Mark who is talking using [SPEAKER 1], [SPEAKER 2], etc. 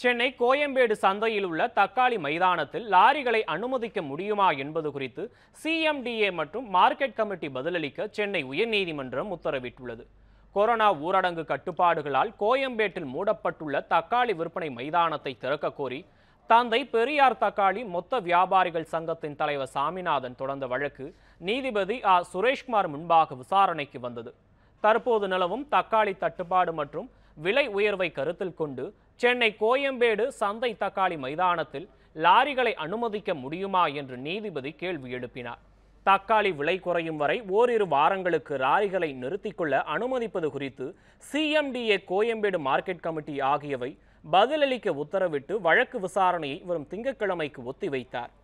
[SPEAKER 1] சென்னை கோயம்பேடு சந்தையில் உள்ள தக்காளி மைதானத்தில் லாரிகளை அனுமதிக்க முடியுமா என்பது குறித்து சிஎம்டிஏ மற்றும் மார்க்கெட் கமிட்டி பதிலளிக்க சென்னை உயர்நீதிமன்றம் உத்தரவிட்டுள்ளது கொரோனா ஊரடங்கு கட்டுப்பாடுகளால் கோயம்பேட்டில் மூடப்பட்டுள்ள தக்காளி விற்பனை மைதானத்தை திறக்க கோரி தந்தை பெரியார் தக்காளி மொத்த வியாபாரிகள் சங்கத்தின் தலைவர் சாமிநாதன் தொடர்ந்த வழக்கு நீதிபதி ஆ சுரேஷ்குமார் முன்பாக விசாரணைக்கு வந்தது தற்போது நிலவும் தக்காளி தட்டுப்பாடு மற்றும் விலை உயர்வை கருத்தில் கொண்டு சென்னை கோயம்பேடு சந்தை தக்காளி மைதானத்தில் லாரிகளை அனுமதிக்க முடியுமா என்று நீதிபதி கேள்வி எழுப்பினார் தக்காளி விலை குறையும் வரை ஓரிரு வாரங்களுக்கு லாரிகளை நிறுத்திக் கொள்ள அனுமதிப்பது குறித்து சிஎம்டிஏ கோயம்பேடு மார்க்கெட் கமிட்டி ஆகியவை பதிலளிக்க உத்தரவிட்டு வழக்கு விசாரணையை வரும் திங்கட்கிழமைக்கு ஒத்திவைத்தார்